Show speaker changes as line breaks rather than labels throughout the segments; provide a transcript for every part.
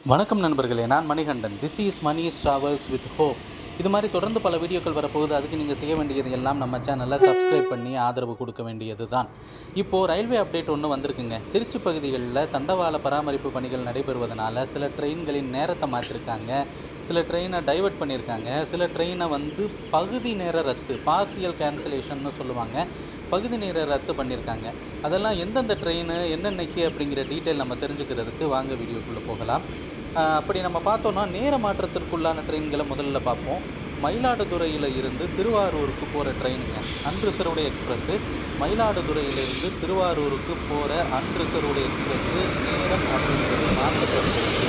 வணக்கம் நண்பர்களே நான் Manikandan this is Mani travels with hope இது மாதிரி தொடர்ந்து பல வீடியோக்கள் வரப்போகுது அதுக்கு நீங்கள் செய்ய வேண்டியது எல்லாம் நம்ம சேனலை சப்ஸ்கிரைப் பண்ணி ஆதரவு கொடுக்க வேண்டியது தான் இப்போது ரயில்வே அப்டேட் ஒன்று வந்திருக்குங்க திருச்சி பகுதிகளில் தண்டவாள பராமரிப்பு பணிகள் நடைபெறுவதனால சில ட்ரெயின்களின் நேரத்தை மாற்றிருக்காங்க சில ட்ரெயினை டைவர்ட் பண்ணியிருக்காங்க சில ட்ரெயினை வந்து பகுதி நேர ரத்து பார்சியல் கேன்சலேஷன்னு சொல்லுவாங்க பகுதி நேர ரத்து பண்ணியிருக்காங்க அதெல்லாம் எந்தெந்த ட்ரெயின் என்னென்னைக்கு அப்படிங்கிற டீட்டெயில் நம்ம தெரிஞ்சுக்கிறதுக்கு வாங்க வீடியோக்குள்ளே போகலாம் ஆஹ் அப்படி நம்ம பார்த்தோன்னா நேர மாற்றத்திற்குள்ளான ட்ரெயின்களை முதல்ல பார்ப்போம் மயிலாடுதுறையில் இருந்து திருவாரூருக்கு போகிற ட்ரெயினுங்க அன்ரிசர்வ்டு எக்ஸ்பிரஸ்ஸு மயிலாடுதுறையிலிருந்து திருவாரூருக்கு போகிற அன்ரிசர்வ்டு எக்ஸ்பிரஸ்ஸு நேரம் அப்படிங்கிறது மாற்றப்படுகிறது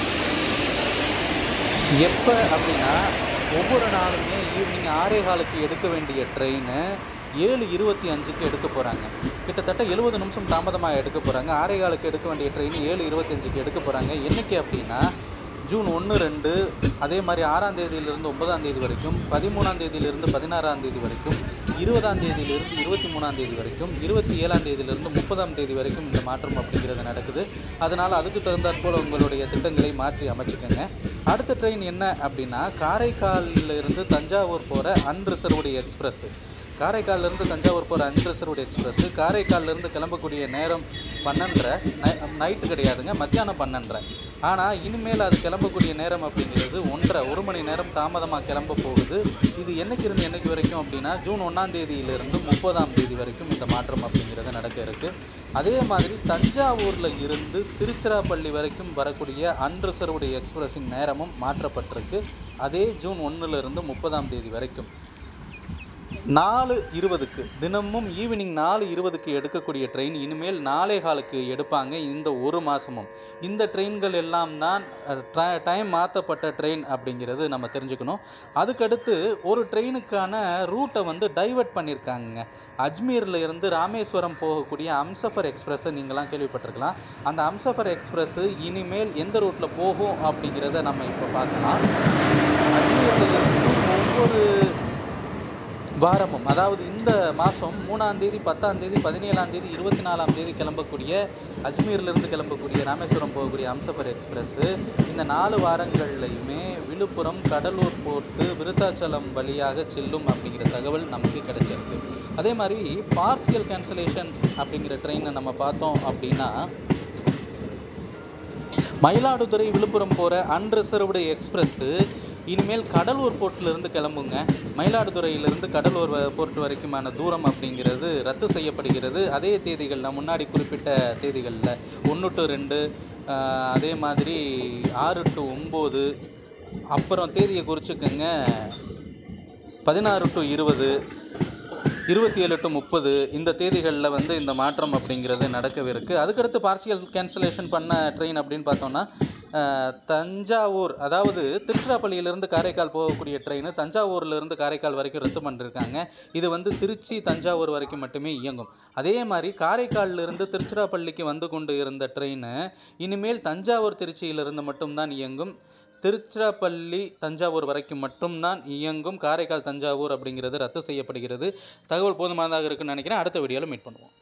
எப்போ அப்படின்னா ஒவ்வொரு நாளுமே ஈவினிங் ஆறே காலுக்கு எடுக்க வேண்டிய ட்ரெயின் ஏழு இருபத்தி அஞ்சுக்கு எடுக்க போகிறாங்க கிட்டத்தட்ட எழுபது நிமிஷம் தாமதமாக எடுக்க போகிறாங்க ஆறே காலுக்கு எடுக்க வேண்டிய ட்ரெயின் ஏழு இருபத்தஞ்சுக்கு எடுக்க போகிறாங்க என்னைக்கு அப்படின்னா ஜூன் ஒன்று ரெண்டு அதே மாதிரி ஆறாம் தேதியிலிருந்து ஒன்பதாம் தேதி வரைக்கும் பதிமூணாம் தேதியிலிருந்து பதினாறாம் தேதி வரைக்கும் இருபதாம் தேதியிலிருந்து இருபத்தி மூணாம் தேதி வரைக்கும் இருபத்தி ஏழாம் தேதியிலிருந்து முப்பதாம் தேதி வரைக்கும் இந்த மாற்றம் அப்படிங்கிறது நடக்குது அதனால் அதுக்கு தகுந்தாற்போல் உங்களுடைய திட்டங்களை மாற்றி அமைச்சுக்கோங்க அடுத்த ட்ரெயின் என்ன அப்படின்னா காரைக்காலில் இருந்து தஞ்சாவூர் போகிற அன்ரிசர்வ்டு எக்ஸ்பிரஸ் காரைக்காலிலேருந்து தஞ்சாவூர் போகிற அன்ரிசர்வ்டு எக்ஸ்பிரஸ் காரைக்காலிலேருந்து கிளம்பக்கூடிய நேரம் பன்னெண்டரை நைட்டு கிடையாதுங்க மத்தியானம் பன்னெண்டரை ஆனால் இனிமேல் அது கிளம்பக்கூடிய நேரம் அப்படிங்கிறது ஒன்றரை ஒரு மணி நேரம் தாமதமாக கிளம்ப போகுது இது என்னைக்கு இருந்து என்னைக்கு வரைக்கும் அப்படின்னா ஜூன் ஒன்றாம் தேதியிலிருந்து முப்பதாம் தேதி வரைக்கும் இந்த மாற்றம் அப்படிங்கிறது நடக்க இருக்குது அதே மாதிரி தஞ்சாவூரில் இருந்து திருச்சிராப்பள்ளி வரைக்கும் வரக்கூடிய அன்ரிசர்வ்டு எக்ஸ்பிரஸின் நேரமும் மாற்றப்பட்டிருக்கு அதே ஜூன் ஒன்றிலிருந்து முப்பதாம் தேதி வரைக்கும் நாலு இருபதுக்கு தினமும் ஈவினிங் நாலு இருபதுக்கு எடுக்கக்கூடிய ட்ரெயின் இனிமேல் நாலே காலுக்கு எடுப்பாங்க இந்த ஒரு மாதமும் இந்த ட்ரெயின்கள் எல்லாம் தான் டைம் மாற்றப்பட்ட ட்ரெயின் அப்படிங்கிறது நம்ம தெரிஞ்சுக்கணும் அதுக்கடுத்து ஒரு ட்ரெயினுக்கான ரூட்டை வந்து டைவர்ட் பண்ணியிருக்காங்க அஜ்மீரில் இருந்து ராமேஸ்வரம் போகக்கூடிய அம்சஃபர் எக்ஸ்பிரஸை நீங்களாம் கேள்விப்பட்டிருக்கலாம் அந்த அம்சஃபர் எக்ஸ்பிரஸ் இனிமேல் எந்த ரூட்டில் போகும் அப்படிங்கிறத நம்ம இப்போ பார்க்கலாம் அஜ்மீரில் இருந்து ஒவ்வொரு வாரமும் அதாவது இந்த மாதம் மூணாம் தேதி பத்தாம் தேதி பதினேழாம் தேதி இருபத்தி நாலாம் தேதி கிளம்பக்கூடிய அஜ்மீர்லேருந்து கிளம்பக்கூடிய ராமேஸ்வரம் போகக்கூடிய அம்சஃபர் எக்ஸ்பிரஸ்ஸு இந்த நாலு வாரங்கள்லையுமே விழுப்புரம் கடலூர் போர்ட்டு விருத்தாச்சலம் வழியாக செல்லும் அப்படிங்கிற தகவல் நமக்கு கிடைச்சிருக்கு அதே மாதிரி பார்சியல் கேன்சலேஷன் அப்படிங்கிற ட்ரெயினை நம்ம பார்த்தோம் அப்படின்னா மயிலாடுதுறை விழுப்புரம் போகிற அன்ரிசர்வ்டு எக்ஸ்பிரஸ்ஸு இனிமேல் கடலூர் போர்ட்டிலிருந்து கிளம்புங்க மயிலாடுதுறையிலிருந்து கடலூர் வ- போர்ட் வரைக்குமான தூரம் அப்படிங்கிறது ரத்து செய்யப்படுகிறது அதே தேதிகளில் முன்னாடி குறிப்பிட்ட தேதிகளில் ஒன்று டு ரெண்டு ஆஹ், அதே மாதிரி ஆறு டு ஒம்பது அப்புறம் தேதியை குறிச்சுக்கோங்க பதினாறு டு இருபது இருபத்தி ஏழு டு முப்பது இந்த தேதிகளில் வந்து இந்த மாற்றம் அப்படிங்கிறது நடக்கவிருக்கு அதுக்கடுத்து பார்சியல் கேன்சலேஷன் பண்ண ட்ரெயின் அப்படின்னு பார்த்தோன்னா அஹ், தஞ்சாவூர் அதாவது திருச்சிராப்பள்ளியிலேருந்து காரைக்கால் போகக்கூடிய ட்ரெயின் தஞ்சாவூர்லேருந்து காரைக்கால் வரைக்கும் ரத்து பண்ணிருக்காங்க இது வந்து திருச்சி தஞ்சாவூர் வரைக்கும் மட்டுமே இயங்கும் அதே மாதிரி காரைக்காலிலிருந்து திருச்சிராப்பள்ளிக்கு வந்து கொண்டு இருந்த ட்ரெயின் இனிமேல் தஞ்சாவூர் திருச்சியிலிருந்து மட்டும்தான் இயங்கும் திருச்சிராப்பள்ளி தஞ்சாவூர் வரைக்கும் மட்டும்தான் இயங்கும் காரைக்கால் தஞ்சாவூர் அப்படிங்கிறது ரத்து செய்யப்படுகிறது தகவல் போதுமானதாக இருக்குன்னு நினைக்கிறேன் அடுத்த வீடியோவில் மீட் பண்ணுவோம்